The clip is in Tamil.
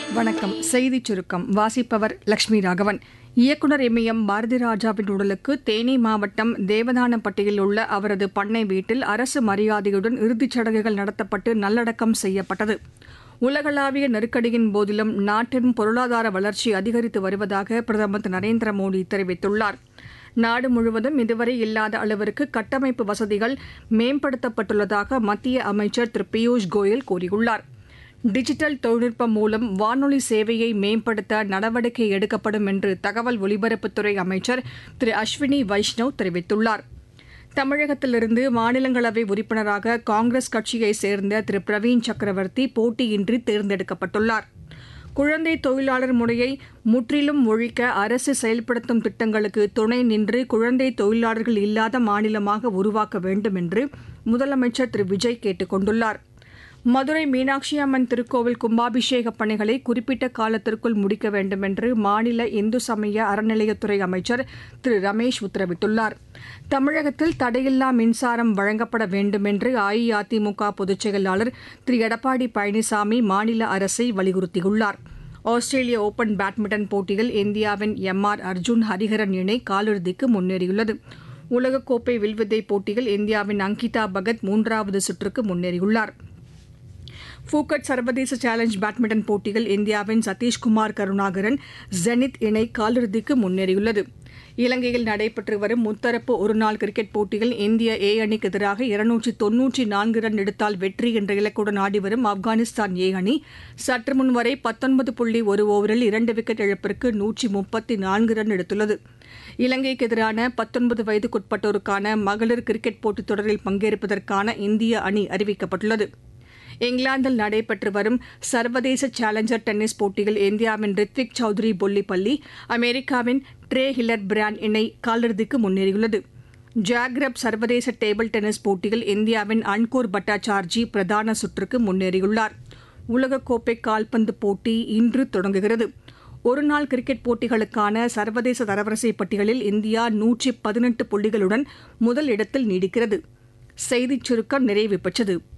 வணக்கம் செய்திச் சுருக்கம் வாசிப்பவர் லட்சுமி ராகவன் இயக்குநர் இமயம் பாரதி ராஜாவின் உடலுக்கு தேனி மாவட்டம் தேவதானப்பட்டியில் உள்ள அவரது பண்ணை வீட்டில் அரசு மரியாதையுடன் இறுதிச் சடங்குகள் நடத்தப்பட்டு நல்லடக்கம் செய்யப்பட்டது உலகளாவிய நெருக்கடியின் போதிலும் நாட்டின் பொருளாதார வளர்ச்சி அதிகரித்து வருவதாக பிரதமர் திரு நரேந்திர மோடி தெரிவித்துள்ளார் நாடு முழுவதும் இதுவரை இல்லாத அளவிற்கு கட்டமைப்பு வசதிகள் மேம்படுத்தப்பட்டுள்ளதாக மத்திய அமைச்சர் திரு பியூஷ் கோயல் கூறியுள்ளார் டிஜிட்டல் தொழில்நுட்பம் மூலம் வானொலி சேவையை மேம்படுத்த நடவடிக்கை எடுக்கப்படும் என்று தகவல் ஒலிபரப்புத்துறை அமைச்சர் திரு அஸ்வினி வைஷ்ணவ் தெரிவித்துள்ளார் தமிழகத்திலிருந்து மாநிலங்களவை உறுப்பினராக காங்கிரஸ் கட்சியைச் சேர்ந்த திரு பிரவீன் சக்கரவர்த்தி போட்டியின்றி தேர்ந்தெடுக்கப்பட்டுள்ளார் குழந்தை தொழிலாளர் முறையை முற்றிலும் ஒழிக்க அரசு செயல்படுத்தும் திட்டங்களுக்கு துணை நின்று குழந்தை தொழிலாளர்கள் இல்லாத மாநிலமாக உருவாக்க வேண்டும் என்று முதலமைச்சர் திரு விஜய் கேட்டுக் கொண்டுள்ளார் மதுரை மீனாட்சி அம்மன் திருக்கோவில் கும்பாபிஷேக பணிகளை குறிப்பிட்ட காலத்திற்குள் முடிக்க வேண்டும் என்று மாநில இந்து சமய அறநிலையத்துறை அமைச்சர் திரு ரமேஷ் உத்தரவிட்டுள்ளார் தமிழகத்தில் தடையில்லா மின்சாரம் வழங்கப்பட வேண்டும் என்று அஇஅதிமுக பொதுச் செயலாளர் திரு எடப்பாடி பழனிசாமி மாநில அரசை வலியுறுத்தியுள்ளார் ஆஸ்திரேலிய ஓபன் பேட்மிண்டன் போட்டியில் இந்தியாவின் எம் ஆர் அர்ஜுன் ஹரிஹரன் இணை காலிறுதிக்கு முன்னேறியுள்ளது உலகக்கோப்பை வில்வித்தை போட்டியில் இந்தியாவின் அங்கிதா பகத் மூன்றாவது சுற்றுக்கு முன்னேறியுள்ளார் ஃபூகட் சர்வதேச சேலஞ்ச் பேட்மிண்டன் போட்டியில் இந்தியாவின் சதீஷ்குமார் கருணாகரன் ஜெனித் இணை காலிறுதிக்கு முன்னேறியுள்ளது இலங்கையில் நடைபெற்று வரும் முத்தரப்பு ஒருநாள் கிரிக்கெட் போட்டியில் இந்திய ஏ அணிக்கு எதிராக இருநூற்றி தொன்னூற்றி நான்கு ரன் எடுத்தால் வெற்றி என்ற இலக்குடன் ஆடிவரும் ஆப்கானிஸ்தான் ஏ அணி சற்று முன் வரை பத்தொன்பது புள்ளி ஒரு ஓவரில் இரண்டு விக்கெட் இழப்பிற்கு நூற்றி முப்பத்தி நான்கு ரன் எடுத்துள்ளது இலங்கைக்கு எதிரான பத்தொன்பது வயதுக்குட்பட்டோருக்கான மகளிர் கிரிக்கெட் போட்டித் தொடரில் பங்கேற்பதற்கான இந்திய அணி அறிவிக்கப்பட்டுள்ளது இங்கிலாந்தில் நடைபெற்று வரும் சர்வதேச சேலஞ்சர் டென்னிஸ் போட்டியில் இந்தியாவின் ரித்விக் சௌத்ரி பொல்லிப்பள்ளி அமெரிக்காவின் ட்ரே ஹில்லர் பிராண்ட் இணை காலிறுதிக்கு முன்னேறியுள்ளது ஜாக்ரப் சர்வதேச டேபிள் டென்னிஸ் போட்டியில் இந்தியாவின் அன்கூர் பட்டாச்சார்ஜி பிரதான சுற்றுக்கு முன்னேறியுள்ளார் உலகக்கோப்பை கால்பந்து போட்டி இன்று தொடங்குகிறது ஒருநாள் கிரிக்கெட் போட்டிகளுக்கான சர்வதேச தரவரிசை பட்டியலில் இந்தியா நூற்றி பதினெட்டு புள்ளிகளுடன் முதல் இடத்தில் நீடிக்கிறது செய்திச் சுருக்கம் நிறைவு பெற்றது